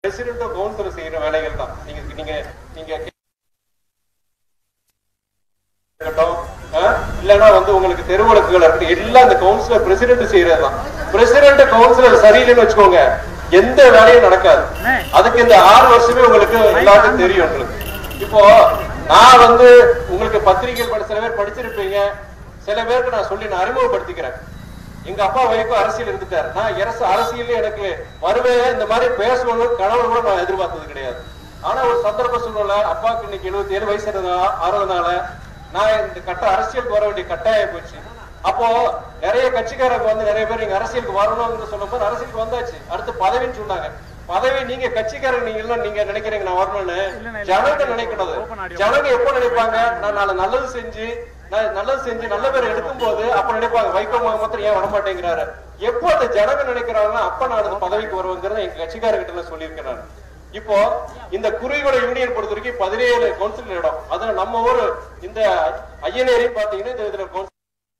President councillor செய்யற வேலைகள் தான் நீங்க நீங்க நீங்க இருக்கட்டும் ஆ? இல்லைன்னா வந்து உங்களுக்கு தெருவழக்குகள் இருக்கட்டும் எல்லாம் இந்த கவுன்சிலர் பிரசிடென்ட் செய்யறது தான் பிரசிடென்ட் கவுன்சிலர் சரியில்லைன்னு வச்சுக்கோங்க எந்த வேலையும் நடக்காது அதுக்கு இந்த ஆறு வருஷமே உங்களுக்கு எல்லாத்துக்கும் தெரியும் உங்களுக்கு இப்போ நான் வந்து உங்களுக்கு பத்திரிகை படி சில பேர் படிச்சிருப்பீங்க சில பேருக்கு நான் சொல்லி நான் அறிமுகப்படுத்திக்கிறேன் எங்க அப்பா வரைக்கும் அரசியல் இருந்துட்டாரு நான் அரசு அரசியல் எனக்கு வருவேன் இந்த மாதிரி பேசணும்னு கனவு கூட நான் எதிர்பார்த்தது கிடையாது ஆனா ஒரு சந்தர்ப்ப சூழ்நிலை அப்பாவுக்கு இன்னைக்கு எழுபத்தி ஏழு வயசு இருந்தா- ஆறதுனால நான் இந்த கட்ட அரசியலுக்கு வர வேண்டிய கட்டாயம் போச்சு அப்போ நிறைய கட்சிக்காரங்க வந்து நிறைய பேர் நீங்க அரசியலுக்கு வரணும்னு சொல்லும்போது அரசியலுக்கு வந்தாச்சு அடுத்து பதவின்னு சொன்னாங்க பதவி நீங்க கட்சிக்காரங்க நீங்க எல்லாம் நீங்க நினைக்கிறீங்க நான் வரணும்னு ஜனங்க நினைக்கிறது ஜனங்க எப்ப நினைப்பாங்க நான் நாளை நல்லது செஞ்சு நான் நல்லது செஞ்சு நல்ல பேர் எடுக்கும் போது அப்ப நினைப்பாங்க வைகோ மாத்திரம் ஏன் வரமாட்டேங்கிறாரு எப்போ அந்த ஜனங்க நினைக்கிறாங்கன்னா அப்ப நான் அந்த பதவிக்கு வருவேங்கிறத எங்க கட்சிக்காரர்கிட்ட நான் சொல்லியிருக்கேன் நான் இப்போ இந்த குறுகியோட யூனியன் பொறுத்த வரைக்கும் பதினேழு கவுன்சில் இடம் அதுல நம்ம ஊரு இந்த ஐயனேரி பாத்தீங்கன்னா இந்த இதுல கவுன்சில்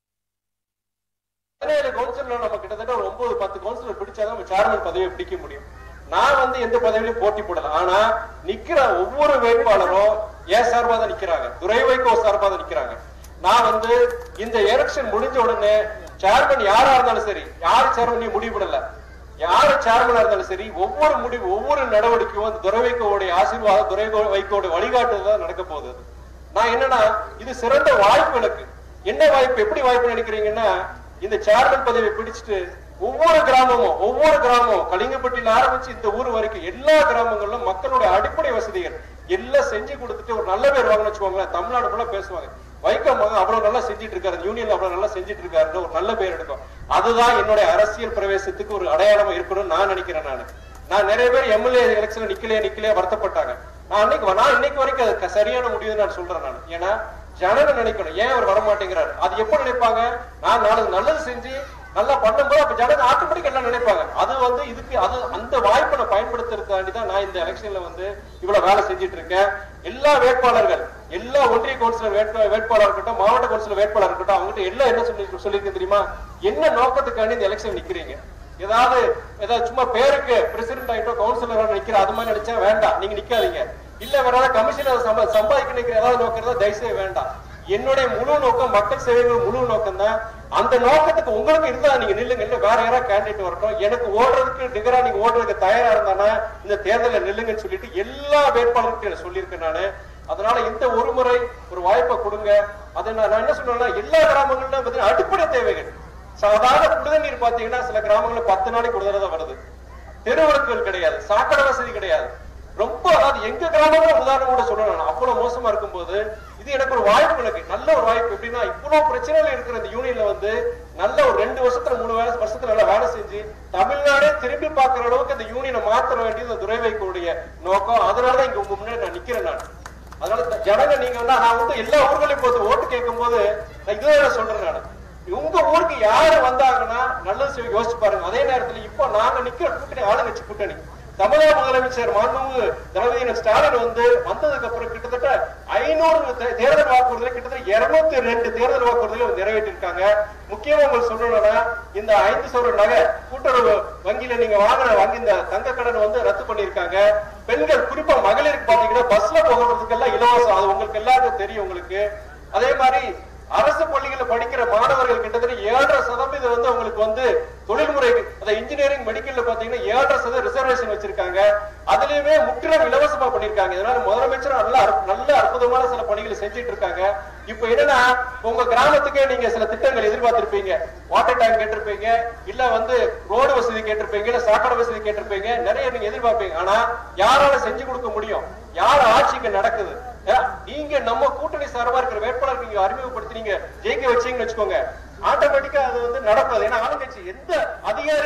பதினேழு கவுன்சிலர் நம்ம கிட்டத்தட்ட ஒரு ஒன்பது பத்து கவுன்சிலர் பிடிச்சாதான் நம்ம சேர்மன் பதவியை பிடிக்க முடியும் நான் வந்து எந்த பதவியிலும் போட்டி போடல ஆனா நிக்கிற ஒவ்வொரு வேட்பாளரும் ஏன் சார்பா தான் நிக்கிறாங்க துரை வைகோ சார்பா தான் நிக்கிறாங்க நான் வந்து இந்த எலெக்ஷன் முடிஞ்ச உடனே சேர்மன் யாரா இருந்தாலும் சரி யார் சேர்மன் நீ முடிவு பண்ணல யாரு சேர்மனா இருந்தாலும் சரி ஒவ்வொரு முடிவு ஒவ்வொரு நடவடிக்கையும் அந்த துரை வைகோவுடைய ஆசீர்வாதம் துரை வைகோவுடைய வழிகாட்டுதல் தான் நடக்க போகுது நான் என்னன்னா இது சிறந்த வாய்ப்பு எனக்கு என்ன வாய்ப்பு எப்படி வாய்ப்பு நினைக்கிறீங்கன்னா இந்த சேர்மன் பதவியை பிடிச்சிட்டு ஒவ்வொரு கிராமமும் ஒவ்வொரு கிராமம் கலிங்கப்பட்டியில ஆரம்பிச்சு இந்த ஊர் வரைக்கும் எல்லா கிராமங்களிலும் மக்களுடைய அடிப்படை வசதிகள் எல்லாம் செஞ்சு கொடுத்துட்டு ஒரு நல்ல பேர் வாங்கன்னு வச்சுக்கோங்களேன் தமிழ்நாடு ஃபுல்லா பேசுவாங்க வைக்கம் மகன் அவ்வளவு நல்லா செஞ்சுட்டு இருக்காரு யூனியன்ல அவ்வளவு நல்லா செஞ்சுட்டு இருக்காருன்னு ஒரு நல்ல பேர் எடுக்கும் அதுதான் என்னுடைய அரசியல் பிரவேசத்துக்கு ஒரு அடையாளமா இருக்கணும்னு நான் நினைக்கிறேன் நானு நான் நிறைய பேர் எம்எல்ஏ எலெக்ஷன் நிக்கலையே நிக்கலையே வருத்தப்பட்டாங்க நான் அன்னைக்கு நான் இன்னைக்கு வரைக்கும் அது க- சரியான முடிவு நான் சொல்றேன் நான் ஏன்னா ஜனங்க நினைக்கணும் ஏன் அவர் வரமாட்டேங்கிறாரு அது எப்ப நினைப்பாங்க நான் நாளைக்கு நல்லது செஞ்சு நல்லா பண்ணும்போது அப்ப ஜனங்க ஆட்டோமேட்டிக் எல்லாம் நினைப்பாங்க அது வந்து இதுக்கு அது அந்த வாய்ப்பை நான் பயன்படுத்துறதுக்காண்டி தான் நான் இந்த எலெக்ஷன்ல வந்து இவ்வளவு வேலை செஞ்சுட்டு இருக்கேன் எல்லா வேட்பாளர்கள் எல்லா ஒன்றிய கவுன்சிலர் வேட்பா வேட்பாளர் இருக்கட்டும் மாவட்ட கவுன்சிலர் வேட்பாளர் இருக்கட்டும் அவங்ககிட்ட எல்லாம் என்ன சொல்லி சொல்லியிருக்கு தெரியுமா என்ன நோக்கத்துக்காண்டி இந்த எலெக்ஷன் நிக்கிறீங்க ஏதாவது ஏதாவது சும்மா பேருக்கு பிரசிடென்ட் ஆயிட்டோம் கவுன்சிலர் நிக்கிற அது மாதிரி நினைச்சா வேண்டாம் நீங்க நிக்காதீங்க இல்ல வேற ஏதாவது கமிஷனர் சம்பா சம்பாதிக்க நிக்கிற ஏதாவது நோக்கிறதா தயவுசெய்து வேண்டாம் என்னுடைய முழு நோக்கம் மக்கள் சேவைகள் முழு நோக்கம் தான் அந்த நோக்கத்துக்கு உங்களுக்கு இருந்தா நீங்க நில்லுங்க இல்ல வேற யாராவது கேண்டிடேட் வரட்டும் எனக்கு ஓடுறதுக்கு நிகரா நீங்க ஓடுறதுக்கு தயாரா இருந்தானா இந்த தேர்தலில் நில்லுங்கன்னு சொல்லிட்டு எல்லா வேட்பாளர்களுக்கும் சொல்லியிருக்கேன் நானு அதனால இந்த ஒரு முறை ஒரு வாய்ப்பை கொடுங்க அதை நான் நான் என்ன சொல்றேன்னா எல்லா கிராமங்களிலும் பார்த்தீங்கன்னா அடிப்படை தேவைகள் சாதாரண குடிநீர் பாத்தீங்கன்னா சில கிராமங்கள்ல பத்து நாளைக்கு ஒரு தடவை தான் வருது தெருவிளக்குகள் கிடையாது சாக்கடை வசதி கிடையாது ரொம்ப அதாவது எங்க கிராமங்கள உதாரணம் கூட சொல்லணும் நான். அவ்வளவு மோசமா இருக்கும்போது இது எனக்கு ஒரு வாய்ப்பு எனக்கு நல்ல ஒரு வாய்ப்பு எப்படின்னா இவ்வளவு பிரச்சனைகள் இருக்கிற இந்த யூனியன்ல வந்து நல்ல ஒரு ரெண்டு வருஷத்துல மூணு வேலை வருஷத்துல நல்லா வேலை செஞ்சு தமிழ்நாடே திரும்பி பார்க்கிற அளவுக்கு இந்த யூனியனை மாத்திர வேண்டியது இந்த துரை வைக்கோடைய நோக்கம் அதனாலதான் இங்க உங்க முன்னாடி நான் நிக்கிறேன் நான் அதனால இந்த ஜனங்க நீங்க வந்து நான் வந்து எல்லா ஊர்களையும் போது ஓட்டு கேட்கும் போது நான் இதுதான் சொல்றேன் நான் உங்க ஊருக்கு யாரு வந்தாங்கன்னா நல்லது செய்ய யோசிச்சு பாருங்க அதே நேரத்துல இப்போ நாங்க நிக்கிற கூட்டணி ஆளுங்கட்சி கூட்டணி தமிழக முதலமைச்சர் மாண்புமிகு தளபதி ஸ்டாலின் வந்து வந்ததுக்கு அப்புறம் கிட்டத்தட்ட ஐநூறு தே- தேர்தல் வாக்குறுதியில கிட்டத்தட்ட இருநூத்தி ரெண்டு தேர்தல் வாக்குறுதியில நிறைவேற்றிருக்காங்க முக்கியமா உங்களுக்கு சொல்லணும்னா இந்த ஐந்து சவர நகை கூட்டுறவு வங்கியில நீங்க வாங்குற வங்கி இந்த தங்க கடன் வந்து ரத்து பண்ணிருக்காங்க பெண்கள் குறிப்பா மகளிருக்கு பாத்தீங்கன்னா பஸ்ல போகிறதுக்கெல்லாம் இலவசம் அது உங்களுக்கு எல்லாருக்கும் தெரியும் உங்களுக்கு அதே மாதிரி அரசு பள்ளிகள்ல படிக்கிற மாணவர்கள் கிட்டத்தட்ட ஏழரை சதவீதம் வந்து அவங்களுக்கு வந்து தொழில்முறை அந்த இன்ஜினியரிங் மெடிக்கல்ல பாத்தீங்கன்னா ஏழரை சதவீதம் ரிசர்வேஷன் வச்சிருக்காங்க அதுலயுமே முற்றிலும் இலவசமா பண்ணிருக்காங்க இதனால முதலமைச்சர் நல்ல அற்ப- நல்ல அற்புதமான சில பணிகளை செஞ்சுட்டு இருக்காங்க இப்ப என்னன்னா உங்க கிராமத்துக்கே நீங்க சில திட்டங்கள் எதிர்பார்த்திருப்பீங்க வாட்டர் டேங்க் கேட்டிருப்பீங்க இல்ல வந்து ரோடு வசதி கேட்டிருப்பீங்க இல்ல சாக்கடை வசதி கேட்டிருப்பீங்க நிறைய நீங்க எதிர்பார்ப்பீங்க ஆனா யாரால செஞ்சு கொடுக்க முடியும் யார் ஆட்சிக்கு நடக்குது அஹ் நீங்க நம்ம கூட்டணி சார்பா இருக்கிற வேட்பாளர் நீங்க அறிமுகப்படுத்தி நீங்க ஜெயிக்க வச்சீங்கன்னு வச்சுக்கோங்க ஆட்டோமேட்டிக்கா அது வந்து நடக்காது ஏன்னா ஆளுங்கட்சி எந்த அதிகாரி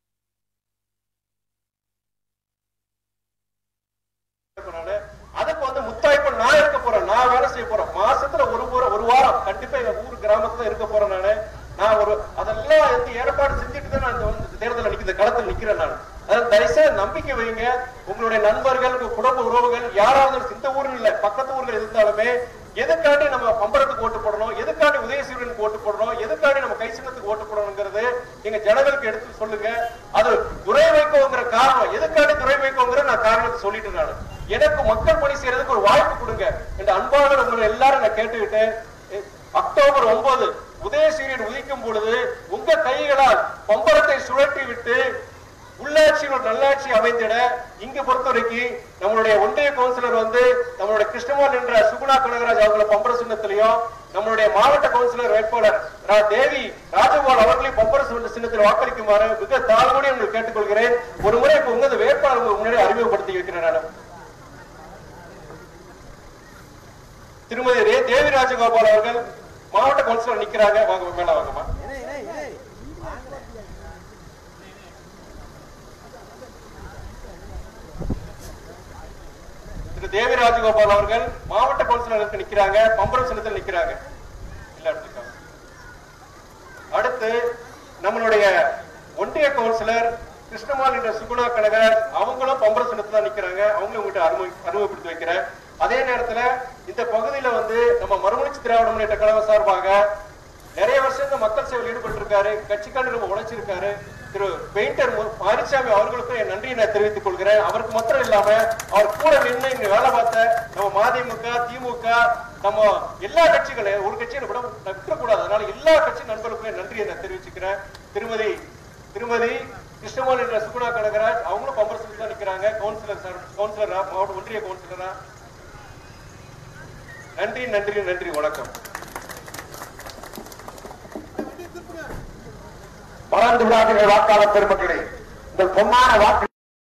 நானு. அதுக்கு வந்து முத்தாய்ப்பு நான் இருக்க போறேன் நான் வேலை செய்ய போறேன் மாசத்துல ஒரு முறை ஒரு வாரம் கண்டிப்பா எங்க ஊர் கிராமத்துல இருக்க போறேன் நானு நான் ஒரு அதெல்லாம் வந்து ஏற்பாடு செஞ்சுட்டு தான் நான் இந்த வந்து தேர்தல் நிக்கிற களத்தில் நிக்கிறேன் நான் அதாவது தயவுசெய்து நம்பிக்கை வைங்க உங்களுடைய நண்பர்கள் உங்க குடும்ப உறவுகள் யாராவது இந்த ஊரில் இல்ல பக்கத்து ஊர்கள் இருந்தாலுமே எதுக்காண்டி நம்ம பம்பரத்துக்கு ஓட்டு போடணும் எதுக்காண்டி உதயசூரியனுக்கு ஓட்டு போடணும் எதுக்காண்டி நம்ம கை சின்னத்துக்கு ஓட்டு போடணுங்கிறது எங்க ஜனங்களுக்கு எடுத்து சொல்லுங்க அது துறை வைக்கோங்கிற காரணம் எதுக்காண்டி துறை வைக்கோங்கிற நான் காரணத்தை சொல்லிட்டு நான் எனக்கு மக்கள் பணி செய்யறதுக்கு ஒரு வாய்ப்பு கொடுங்க என்ற அன்பாக உங்களை எல்லாரும் நான் கேட்டுக்கிட்டு எ- அக்டோபர் ஒன்பது உதயசூரியன் உதிக்கும் பொழுது உங்க கைகளால் பம்பரத்தை சுழற்றி விட்டு உள்ளாட்சியில் ஒரு நல்லாட்சி அமைந்திட இங்க பொறுத்த வரைக்கும் நம்மளுடைய ஒன்றிய கவுன்சிலர் வந்து நம்மளுடைய கிருஷ்ணமோகன் என்ற சுகுணா கனகராஜ் அவங்கள பம்பர சின்னத்திலையும் நம்மளுடைய மாவட்ட கவுன்சிலர் வேட்பாளர் ரா தேவி ராஜகோபால் அவர்களையும் பம்பர சின்ன- சின்னத்தில் வாக்களிக்குமாறு மிக தாழ்வோடு உங்களுக்கு கேட்டுக்கொள்கிறேன் ஒரு முறை இப்ப உங்க வேட்பாளர் உங்களுக்கு முன்னாடி அறிமுகப்படுத்தி வைக்கிறேன் நான் திருமதி ரே தேவி ராஜகோபால் அவர்கள் மாவட்ட கவுன்சிலர் நிக்கிறாங்க வாங்க மேல வாங்கம்மா திரு தேவி ராஜகோபால் அவர்கள் மாவட்ட கவுன்சிலருக்கு நிக்கிறாங்க பம்பரம் சின்னத்தில் நிக்கிறாங்க இல்ல இருக்காங்க அடுத்து நம்மளுடைய ஒன்றிய கவுன்சிலர் கிருஷ்ணமால் என்ற சுகுணா கனகராஜ் அவங்களும் பம்பர சின்னத்துல தான் நிக்கிறாங்க அவங்களும் உங்ககிட்ட அறிமுக அறிமுகப்படுத்தி வைக்கிறேன் அதே நேரத்துல இந்த பகுதியில வந்து நம்ம மறுமலர்ச்சி திராவிட முன்னேற்ற கழகம் சார்பாக நிறைய வருஷம் இந்த மக்கள் சேவையில் ஈடுபட்டு இருக்காரு கட்சிக்காண்டு ரொம்ப உழைச்சிருக்காரு திரு பெயிண்டர் மு- மாரிசாமி அவர்களுக்கும் என் நன்றியை நான் தெரிவித்துக் கொள்கிறேன் அவருக்கு மாத்திரம் இல்லாம அவர் கூட நின்று இங்க வேலை பார்த்த நம்ம மதிமுக திமுக நம்ம எல்லா கட்சிகளும் ஒரு கட்சியை கூட விட்டுறக்கூடாது அதனால எல்லா கட்சி நண்பர்களுக்கும் என் நன்றியை நான் தெரிவிச்சுக்கிறேன் திருமதி திருமதி கிருஷ்ணமோகன் என்ற சுகுணா கனகராஜ் அவங்களும் பம்பரசுக்கு தான் நிக்கிறாங்க கவுன்சிலர் சார் கவுன்சிலரா மாவட்ட ஒன்றிய கவுன்சிலரா நன்றி நன்றி நன்றி வணக்கம் மறந்து விடாதீர்கள் வாக்காளர் பெருமக்களே உங்கள் பொன்னான வாக்கு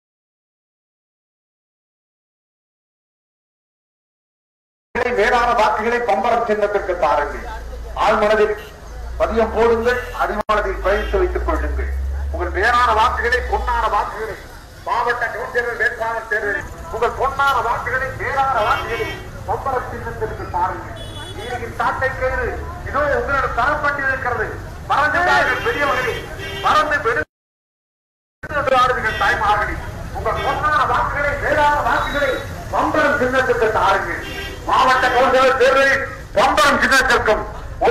வேறான வாக்குகளை பம்பரம் சின்னத்திற்கு தாருங்கள் ஆழ்மனதில் பதியம் போடுங்கள் அடிமனதில் பயிற்சி வைத்துக் கொள்ளுங்கள் உங்கள் வேறான வாக்குகளை பொன்னான வாக்குகளை மாவட்ட கவுன்சிலர் வேட்பாளர் தேர்தலில் உங்கள் பொன்னான வாக்குகளை வேறான வாக்குகளை பம்பரம் சின்னத்திற்கு தாருங்கள் நீரின் சாட்டை கயிறு இதோ உங்களிடம் தரப்பட்டிருக்கிறது மறந்து விடாதீர்கள் பெரியவர்களே மறந்து விடு ஆடுகள் தாய்மார்களே உங்கள் பொன்னான வாக்குகளை வேளாண் வாக்குகளை பம்பரம் சின்னத்துக்கு தாருங்கள் மாவட்ட கவுன்சிலர் தேர்தலில் பம்பரம் சின்னத்திற்கும்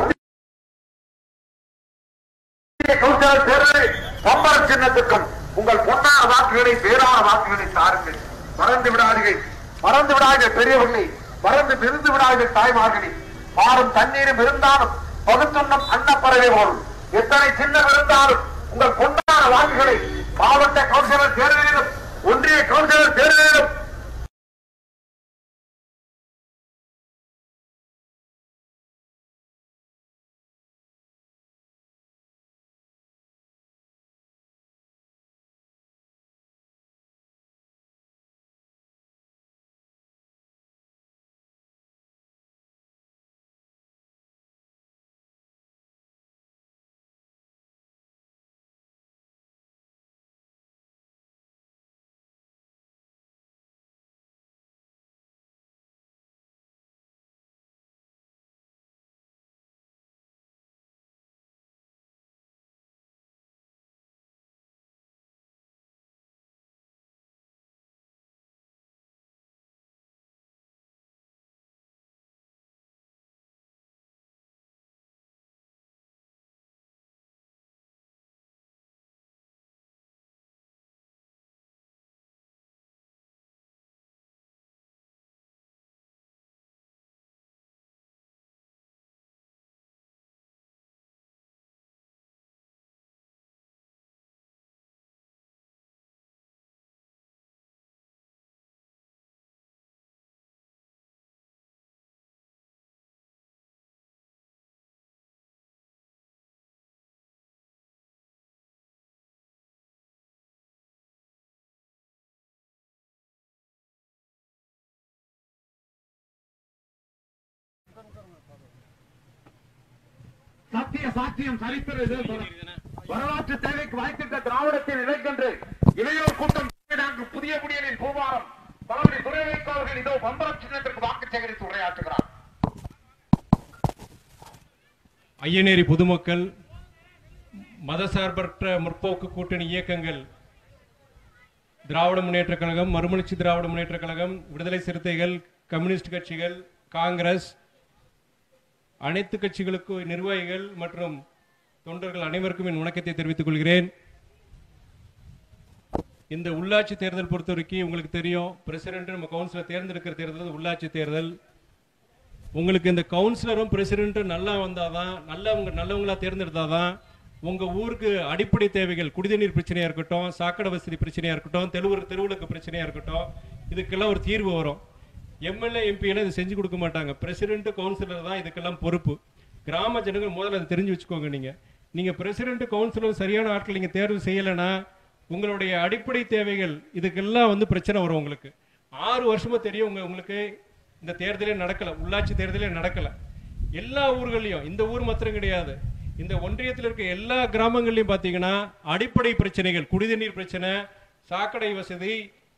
ஒன்றிய கவுன்சிலர் தேர்தலில் பம்பரம் சின்னத்துக்கும் உங்கள் பொன்னான வாக்குகளை வேளாண் வாக்குகளை தாருங்கள் மறந்து விடாதீர்கள் மறந்து விடாதீர்கள் பெரியவர்களே மறந்து விருந்து விடாதீர்கள் தாய்மார்களே மாறும் தண்ணீரும் இருந்தாலும் பகுத்துண்ணும் அன்னப்பறவை போலும் எத்தனை சின்னம் இருந்தாலும் உங்கள் பொன்னான வாக்குகளை மாவட்ட கவுன்சிலர் தேர்தலிலும் ஒன்றிய கவுன்சிலர் தேர்தலிலும் சத்திய சாத்தியம் சரித்திர இது வரலாற்று தேவைக்கு வாய்த்திட்ட திராவிடத்தில் நிலைக்கென்று இளையோர் கூட்டம் நான்கு புதிய குடியலின் பூவாரம் பலவரி துறை வைப்பவர்கள் இதோ பம்பரம் சின்னத்திற்கு வாக்கு சேகரித்து உரையாற்றுகிறார் ஐயனேரி பொதுமக்கள் மதசார்பற்ற முற்போக்கு கூட்டணி இயக்கங்கள் திராவிட முன்னேற்றக் கழகம் மறுமலர்ச்சி திராவிட முன்னேற்றக் கழகம் விடுதலை சிறுத்தைகள் கம்யூனிஸ்ட் கட்சிகள் காங்கிரஸ் அனைத்து கட்சிகளுக்கு நிர்வாகிகள் மற்றும் தொண்டர்கள் அனைவருக்கும் என் வணக்கத்தை தெரிவித்துக் கொள்கிறேன் இந்த உள்ளாட்சி தேர்தல் பொறுத்த வரைக்கும் உங்களுக்கு தெரியும் பிரசிடென்ட் நம்ம கவுன்சிலர் தேர்ந்தெடுக்கிற தேர்தல் உள்ளாட்சி தேர்தல் உங்களுக்கு இந்த கவுன்சிலரும் பிரசிடென்ட்டும் நல்லா வந்தாதான் நல்லவங்க நல்லவங்களா தேர்ந்தெடுத்தாதான் உங்க ஊருக்கு அடிப்படை தேவைகள் குடிநீர் பிரச்சனையா இருக்கட்டும் சாக்கடை வசதி பிரச்சனையா இருக்கட்டும் தெருவு தெருவுலுக்கு பிரச்சனையா இருக்கட்டும் இதுக்கெல்லாம் ஒரு தீர்வு வரும் எம்எல்ஏ எம்பி எல்லாம் இது செஞ்சு கொடுக்க மாட்டாங்க பிரசிடென்ட் கவுன்சிலர் தான் இதுக்கெல்லாம் பொறுப்பு கிராம ஜனங்கள் முதல்ல அதை தெரிஞ்சு வச்சுக்கோங்க நீங்க நீங்க பிரசிடென்ட் கவுன்சிலர் சரியான ஆட்கள் நீங்க தேர்வு செய்யலைன்னா உங்களுடைய அடிப்படை தேவைகள் இதுக்கெல்லாம் வந்து பிரச்சனை வரும் உங்களுக்கு ஆறு வருஷமா தெரியும் உங்க உங்களுக்கு இந்த தேர்தலே நடக்கல உள்ளாட்சி தேர்தலே நடக்கல எல்லா ஊர்களையும் இந்த ஊர் மாத்திரம் கிடையாது இந்த ஒன்றியத்தில் இருக்க எல்லா கிராமங்கள்லயும் பாத்தீங்கன்னா அடிப்படை பிரச்சனைகள் குடிநீர் பிரச்சனை சாக்கடை வசதி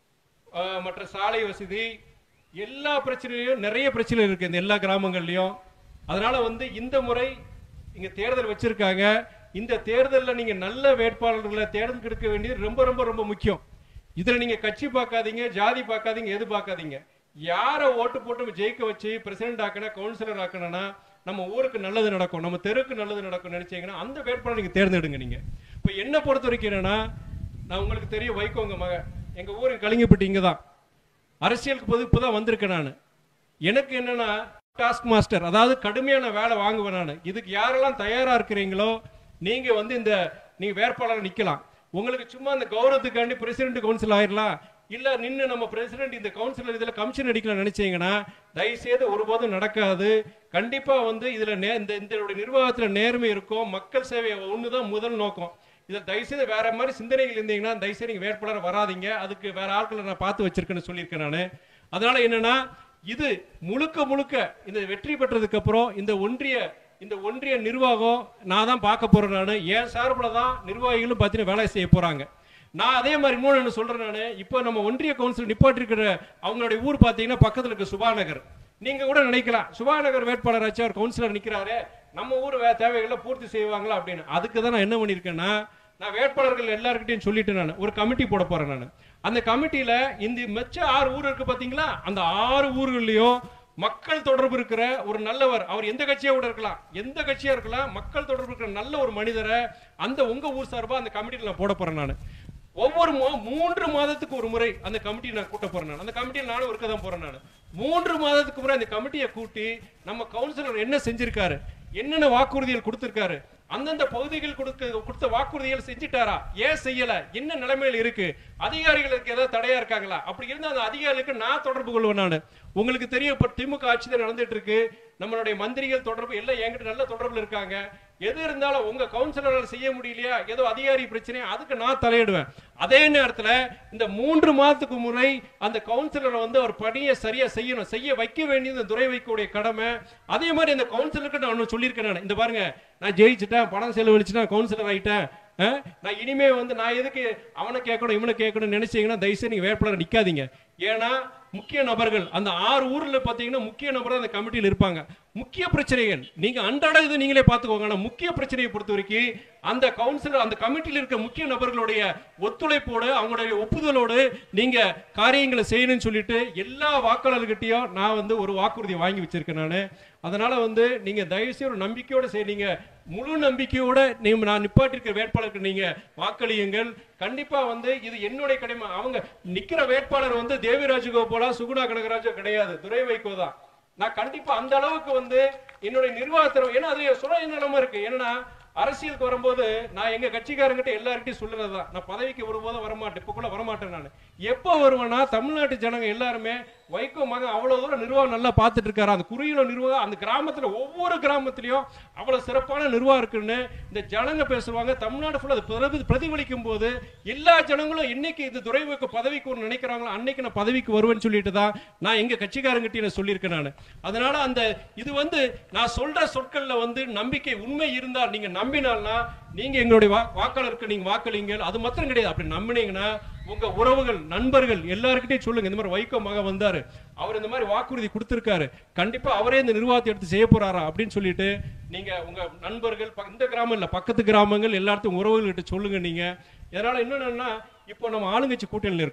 ஆஹ், மற்ற சாலை வசதி எல்லா பிரச்சனையும் நிறைய பிரச்சனை இருக்கு இந்த எல்லா கிராமங்கள்லயும் அதனால வந்து இந்த முறை இங்க தேர்தல் வச்சிருக்காங்க இந்த தேர்தல்ல நீங்க நல்ல வேட்பாளர்களை தேர்ந்தெடுக்க வேண்டியது ரொம்ப ரொம்ப ரொம்ப முக்கியம் இதுல நீங்க கட்சி பார்க்காதீங்க ஜாதி பார்க்காதீங்க எது பார்க்காதீங்க யாரை ஓட்டு போட்டு ஜெயிக்க வச்சு பிரசிடென்ட் ஆக்கணும் கவுன்சிலர் ஆக்கணும்னா நம்ம ஊருக்கு நல்லது நடக்கும் நம்ம தெருவுக்கு நல்லது நடக்கும் நினைச்சீங்கன்னா அந்த வேட்பாளர் நீங்க தேர்ந்தெடுங்க நீங்க இப்ப என்ன பொறுத்த வரைக்கும் என்னன்னா நான் உங்களுக்கு தெரியும் வைக்கோங்க மக எங்க ஊருக்கு கலிங்கப்பட்டி இங்க தான் அரசியலுக்கு பொது இப்பதான் வந்திருக்கேன் நான் எனக்கு என்னன்னா டாஸ்க் மாஸ்டர் அதாவது கடுமையான வேலை வாங்குவேன் நான் இதுக்கு யாரெல்லாம் தயாரா இருக்கிறீங்களோ நீங்க வந்து இந்த நீங்க வேட்பாளர் நிக்கலாம் உங்களுக்கு சும்மா இந்த கௌரவத்துக்காண்டி பிரசிடென்ட் கவுன்சில் ஆயிரலாம் இல்ல நின்னு நம்ம பிரசிடென்ட் இந்த கவுன்சிலர் இதுல கமிஷன் அடிக்கலாம் நினைச்சீங்கன்னா தயவுசெய்து ஒருபோதும் நடக்காது கண்டிப்பா வந்து இதுல நே- இந்த இந்த நிர்வாகத்துல நேர்மை இருக்கும் மக்கள் சேவை ஒண்ணுதான் முதல் நோக்கம் இதில் தயவுசெய்து வேற மாதிரி சிந்தனைகள் இருந்தீங்கன்னா தயவுசெய்து நீங்க வேட்பாளர் வராதீங்க அதுக்கு வேற ஆட்களை நான் பார்த்து வச்சிருக்கேன்னு சொல்லியிருக்கேன் நான் அதனால என்னன்னா இது முழுக்க முழுக்க இந்த வெற்றி பெற்றதுக்கு அப்புறம் இந்த ஒன்றிய இந்த ஒன்றிய நிர்வாகம் நான் தான் பார்க்க போறேன் நான் என் சார்பில் தான் நிர்வாகிகளும் பார்த்தீங்கன்னா வேலை செய்ய போறாங்க நான் அதே மாதிரி இன்னொன்று என்ன சொல்றேன் நான் இப்போ நம்ம ஒன்றிய கவுன்சில் நிப்பாட்டி இருக்கிற அவங்களுடைய ஊர் பார்த்தீங்கன்னா பக்கத்தில் இருக்க சுபாநகர் நீங்க கூட நினைக்கலாம் சுபாநகர் வேட்பாளராச்சும் அவர் கவுன்சிலர் நிக்கிறாரு நம்ம ஊர் வே- தேவைகளை பூர்த்தி செய்வாங்களா அப்படின்னு அதுக்கு தான் நான் என்ன பண்ணியிருக்கேன்னா நான் வேட்பாளர்கள் எல்லார்கிட்டையும் சொல்லிட்டு நான் ஒரு கமிட்டி போட போறேன் நான் அந்த கமிட்டியில இந்த மிச்ச ஆறு ஊர் இருக்கு பாத்தீங்களா அந்த ஆறு ஊர்கள்லயும் மக்கள் தொடர்பு இருக்கிற ஒரு நல்லவர் அவர் எந்த கட்சியா கூட இருக்கலாம் எந்த கட்சியா இருக்கலாம் மக்கள் தொடர்பு இருக்கிற நல்ல ஒரு மனிதரை அந்த உங்க ஊர் சார்பா அந்த கமிட்டியில நான் போட போறேன் நான் ஒவ்வொரு மா- மூன்று மாதத்துக்கு ஒரு முறை அந்த கமிட்டி நான் கூட்ட போறேன் நான் அந்த கமிட்டியில் நானும் இருக்க தான் போறேன் நான் மூன்று மாதத்துக்கு முறை அந்த கமிட்டியை கூட்டி நம்ம கவுன்சிலர் என்ன செஞ்சிருக்காரு என்னென்ன வாக்குறுதிகள் கொடுத்திருக்காரு அந்தந்த பகுதிகள் கொடுக்க கொடுத்த வாக்குறுதிகள் செஞ்சிட்டாரா ஏன் செய்யல என்ன நிலைமையில் இருக்கு அதிகாரிகளுக்கு ஏதாவது தடையா இருக்காங்களா அப்படி இருந்தா அந்த அதிகாரிகளுக்கு நான் தொடர்பு கொள்வேன் நான் உங்களுக்கு தெரியும் இப்ப திமுக ஆட்சி தான் நடந்துட்டு இருக்கு நம்மளுடைய மந்திரிகள் தொடர்பு எல்லாம் என்கிட்ட நல்ல தொடர்புல இருக்காங்க எது இருந்தாலும் உங்க கவுன்சிலரால் செய்ய முடியலையா ஏதோ அதிகாரி பிரச்சனை அதுக்கு நான் தலையிடுவேன் அதே நேரத்துல இந்த மூன்று மாதத்துக்கு முறை அந்த கவுன்சிலரை வந்து அவர் பணியை சரியா செய்யணும் செய்ய வைக்க வேண்டியது துறை வைக்கக்கூடிய கடமை அதே மாதிரி அந்த கவுன்சிலருக்கு நான் ஒன்று சொல்லியிருக்கேன் நான் இந்த பாருங்க நான் ஜெயிச்சிட்டேன் பணம் செலவழிச்சு நான் கவுன்சிலர் ஆயிட்டேன் அஹ், நான் இனிமே வந்து நான் எதுக்கு அவனை கேட்கணும் இவனை கேட்கணும் நினைச்சீங்கன்னா தயவுசெய்து நீங்க வேட்பாளர் நிக்காதீங்க ஏன்னா முக்கிய நபர்கள் அந்த ஆறு ஊர்ல பாத்தீங்கன்னா முக்கிய நபர் அந்த கமிட்டியில் இருப்பாங்க முக்கிய பிரச்சனைகள் நீங்க அன்றாட இது நீங்களே பார்த்துக்கோங்க ஆனா முக்கிய பிரச்சனையை பொறுத்த வரைக்கும் அந்த கவுன்சிலர் அந்த கமிட்டியில் இருக்க முக்கிய நபர்களுடைய ஒத்துழைப்போடு அவங்களுடைய ஒப்புதலோடு நீங்க காரியங்களை செய்யணும்னு சொல்லிட்டு எல்லா வாக்காளர்கிட்டயும் நான் வந்து ஒரு வாக்குறுதி வாங்கி வச்சிருக்கேன் நான் அதனால வந்து நீங்க தயவு செய்து ஒரு நம்பிக்கையோட செய்றீங்க முழு நம்பிக்கையோட நீங்க நான் நிப்பாட்டிருக்கிற வேட்பாளருக்கு நீங்க வாக்களியுங்கள் கண்டிப்பா வந்து இது என்னுடைய கடமை அவங்க நிக்கிற வேட்பாளர் வந்து தேவி ராஜகோபாலா சுகுணா கனகராஜோ கிடையாது துரை வைகோ தான் நான் கண்டிப்பா அந்த அளவுக்கு வந்து என்னுடைய நிர்வாகத்திறமை ஏன்னா அது சொல்ல நிலைமை இருக்கு ஏன்னா அரசியலுக்கு வரும்போது நான் எங்க கட்சிக்காரங்கிட்ட எல்லார்கிட்டையும் சொல்லுறதுதான் நான் பதவிக்கு ஒருபோதும் வரமாட்டேன் இப்ப கூட வரமாட்டேன் நான் எப்போ வருவேன்னா தமிழ்நாட்டு ஜனங்க எல்லாருமே வைகோ மகன் அவ்வளவு தூரம் நிர்வாகம் நல்லா பார்த்துட்டு இருக்காரு அந்த குறியில நிர்வாகம் அந்த கிராமத்துல ஒவ்வொரு கிராமத்திலயும் அவ்வளவு சிறப்பான நிர்வாகம் இருக்குன்னு இந்த ஜனங்க பேசுவாங்க தமிழ்நாடு ஃபுல்லா அது பிரதி- பிரதிபலிக்கும் போது எல்லா ஜனங்களும் இன்னைக்கு இது துறை வைக்க பதவிக்கு ஒரு நினைக்கிறாங்களோ அன்னைக்கு நான் பதவிக்கு வருவேன்னு சொல்லிட்டு தான் நான் எங்க கட்சிக்காரங்கிட்ட நான் சொல்லியிருக்கேன் நான் அதனால அந்த இது வந்து நான் சொல்ற சொற்கள்ல வந்து நம்பிக்கை உண்மை இருந்தால் நீங்க நம்பினால்னா நீங்க எங்களுடைய வா- வாக்காளருக்கு நீங்க வாக்களிங்க அது மாத்திரம் கிடையாது அப்படி நம்பினீங்கன்னா உங்க உறவுகள் நண்பர்கள் எல்லாருக்கிட்டையும் சொல்லுங்க இந்த மாதிரி வைகோ மகன் வந்தாரு அவர் இந்த மாதிரி வாக்குறுதி கொடுத்திருக்காரு கண்டிப்பா அவரே இந்த நிர்வாகத்தை எடுத்து செய்ய போறாரா அப்படின்னு சொல்லிட்டு நீங்க உங்க நண்பர்கள் பக்க- இந்த கிராமம் இல்ல பக்கத்து கிராமங்கள் எல்லாத்தையும் உறவுகள்கிட்ட சொல்லுங்க நீங்க இதனால இன்னொன்னு என்னன்னா இப்போ நம்ம ஆளுங்கட்சி கூட்டணியில் இருக்கோம்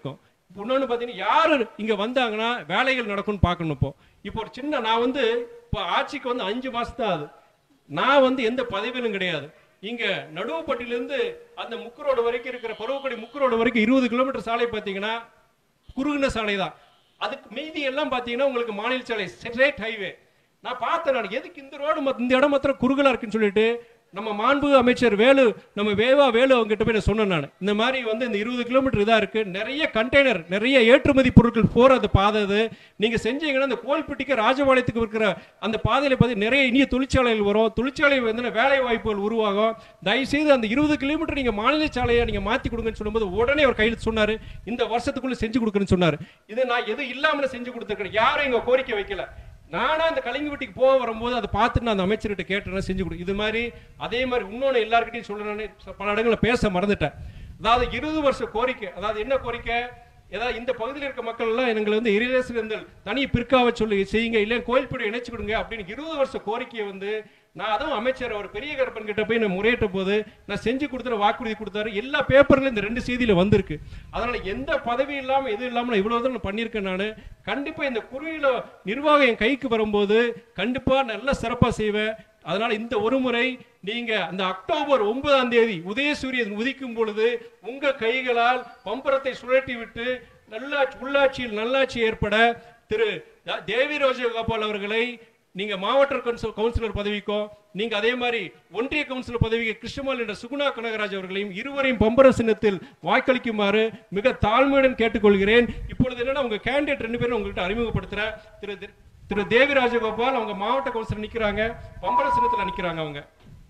இன்னொன்னு பாத்தீங்கன்னா யாரு இங்க வந்தாங்கன்னா வேலைகள் நடக்கும்னு பார்க்கணும் இப்போ இப்போ ஒரு சின்ன நான் வந்து இப்போ ஆட்சிக்கு வந்து அஞ்சு மாசம் தான் ஆகுது நான் வந்து எந்த பதவியிலும் கிடையாது இங்க நடுவுப்பட்டியிலிருந்து அந்த முக்குரோடு வரைக்கும் இருக்கிற பருவக்கடி முக்குரோடு வரைக்கும் இருபது கிலோமீட்டர் சாலை பார்த்தீங்கன்னா குறுகின சாலை தான் அதுக்கு மீதி எல்லாம் பார்த்தீங்கன்னா உங்களுக்கு மாநில சாலை ஸ்ட்ரேட் ஹைவே நான் பார்த்தேன் நான் எதுக்கு இந்த ரோடு இந்த இடம் மாத்திரம் குறுகலா இருக்குன்னு சொல்லிட்டு நம்ம மாண்பு அமைச்சர் வேலு நம்ம வேவா வேலு அவங்ககிட்ட போய் நான் சொன்னேன் நான் இந்த மாதிரி வந்து இந்த இருபது கிலோமீட்டர் இதா இருக்கு நிறைய கண்டெய்னர் நிறைய ஏற்றுமதி பொருட்கள் போற அந்த பாதை அது நீங்க செஞ்சீங்கன்னா இந்த கோல்பட்டிக்கு ராஜபாளையத்துக்கு இருக்கிற அந்த பாதையில பார்த்து நிறைய இனிய தொழிற்சாலைகள் வரும் தொழிற்சாலை வந்து வேலை வாய்ப்புகள் உருவாகும் தயவுசெய்து அந்த இருபது கிலோமீட்டர் நீங்க மாநில சாலையை நீங்க மாத்தி கொடுங்கன்னு சொல்லும்போது உடனே அவர் கையில் சொன்னாரு இந்த வருஷத்துக்குள்ள செஞ்சு கொடுக்குறேன்னு சொன்னாரு இது நான் எது இல்லாமல செஞ்சு கொடுத்துருக்கேன் யாரும் இங்க கோரிக்கை வைக்கல நானா அந்த கலிங்கப்பட்டிக்கு போக வரும்போது அதை பார்த்துட்டு நான் அந்த அமைச்சர்கிட்ட கேட்டேன் செஞ்சு கொடு இது மாதிரி அதே மாதிரி இன்னொன்று எல்லாருக்கிட்டையும் சொல்றேன்னு பல இடங்களில் பேச மறந்துட்டேன் அதாவது இருபது வருஷ கோரிக்கை அதாவது என்ன கோரிக்கை ஏதாவது இந்த பகுதியில் இருக்க மக்கள் எல்லாம் எங்களை வந்து இறையரசிலிருந்தல் தனி பிற்காவ சொல்லி செய்யுங்க இல்லை கோயில்படி இணைச்சு கொடுங்க அப்படின்னு இருபது வருஷ கோரிக்கையை வந்து நான் அதுவும் அமைச்சர் அவர் பெரிய கருப்பன் கிட்ட போய் நான் முறையிட்ட போது நான் செஞ்சு கொடுத்துற வாக்குறுதி கொடுத்தாரு எல்லா பேப்பர்ல இந்த ரெண்டு செய்தியில வந்திருக்கு அதனால எந்த பதவி இல்லாம எது இல்லாம நான் இவ்வளவு தூரம் நான் பண்ணியிருக்கேன் நான் கண்டிப்பா இந்த குறுகில நிர்வாகம் என் கைக்கு வரும்போது கண்டிப்பா நல்ல சிறப்பா செய்வேன் அதனால இந்த ஒரு முறை நீங்க அந்த அக்டோபர் ஒன்பதாம் தேதி உதயசூரியன் உதிக்கும் பொழுது உங்க கைகளால் பம்பரத்தை சுழற்றி விட்டு நல்லாட்சி உள்ளாட்சியில் நல்லாட்சி ஏற்பட திரு த- தேவி ரோஜகோபால் அவர்களை நீங்க மாவட்ட கவுன்சில் கவுன்சிலர் பதவிக்கோ நீங்க அதே மாதிரி ஒன்றிய கவுன்சிலர் பதவிக்கு கிருஷ்ணமால் என்ற சுகுணா கனகராஜ் அவர்களையும் இருவரையும் பம்பர சின்னத்தில் வாக்களிக்குமாறு மிக தாழ்மையுடன் கேட்டுக்கொள்கிறேன் இப்பொழுது என்னன்னா உங்க கேண்டிடேட் ரெண்டு பேரும் உங்ககிட்ட அறிமுகப்படுத்துறேன் திரு தி- திரு தேவி ராஜகோபால் அவங்க மாவட்ட கவுன்சிலர் நிக்கிறாங்க பம்பர சின்னத்துல நிக்கிறாங்க அவங்க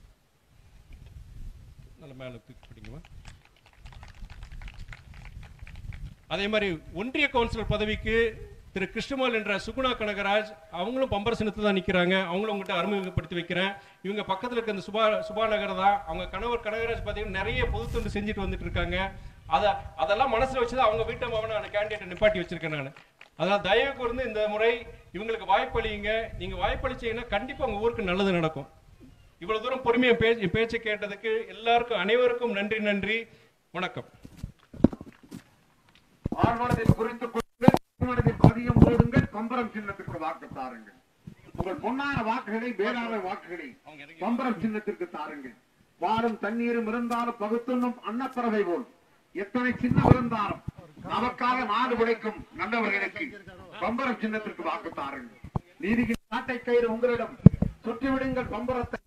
நல்ல மேல தூக்கி பிடிங்கம்மா. அதே மாதிரி ஒன்றிய கவுன்சிலர் பதவிக்கு திரு கிருஷ்ணமால் என்ற சுகுணா கனகராஜ் அவங்களும் பம்பர சின்னத்தில் தான் நிற்கிறாங்க அவங்களும் உங்ககிட்ட அறிமுகப்படுத்தி வைக்கிறேன் இவங்க பக்கத்தில் இருக்க இந்த சுபா சுபா நகர் தான் அவங்க கணவர் கனகராஜ் பார்த்தீங்கன்னா நிறைய பொது தொண்டு செஞ்சுட்டு வந்துட்டு இருக்காங்க அதை அதெல்லாம் மனசுல வச்சு தான் அவங்க வீட்டை மகனை அந்த கேண்டிடேட் நிப்பாட்டி வச்சிருக்கேன் நான் அதனால தயவு கூர்ந்து இந்த முறை இவங்களுக்கு வாய்ப்பளிங்க நீங்க வாய்ப்பளிச்சீங்கன்னா கண்டிப்பா உங்க ஊருக்கு நல்லது நடக்கும் இவ்வளவு தூரம் பொறுமையா பேச்சு பேச்சை கேட்டதுக்கு எல்லாருக்கும் அனைவருக்கும் நன்றி நன்றி வணக்கம் ஆழ்மனதில் குறித்துக் கொள்ளுங்கள் ஆழ்மனதில் பதியம் போடுங்கள் பம்பரம் சின்னத்திற்கு வாக்கு தாருங்கள் உங்கள் பொன்னான வாக்குகளை வேளாண் வாக்குகளை பம்பரம் சின்னத்திற்கு தாருங்கள் வாரும் தண்ணீரும் இருந்தாலும் பகுத்துண்ணும் அன்னப்பறவை போல் எத்தனை சின்னம் இருந்தாலும் நமக்காக நாடு உழைக்கும் நல்லவர்களுக்கு பம்பரம் சின்னத்திற்கு வாக்கு தாருங்கள் நீதியின் நாட்டை கயிறு உங்களிடம் சுற்றிவிடுங்கள் பம்பரத்தை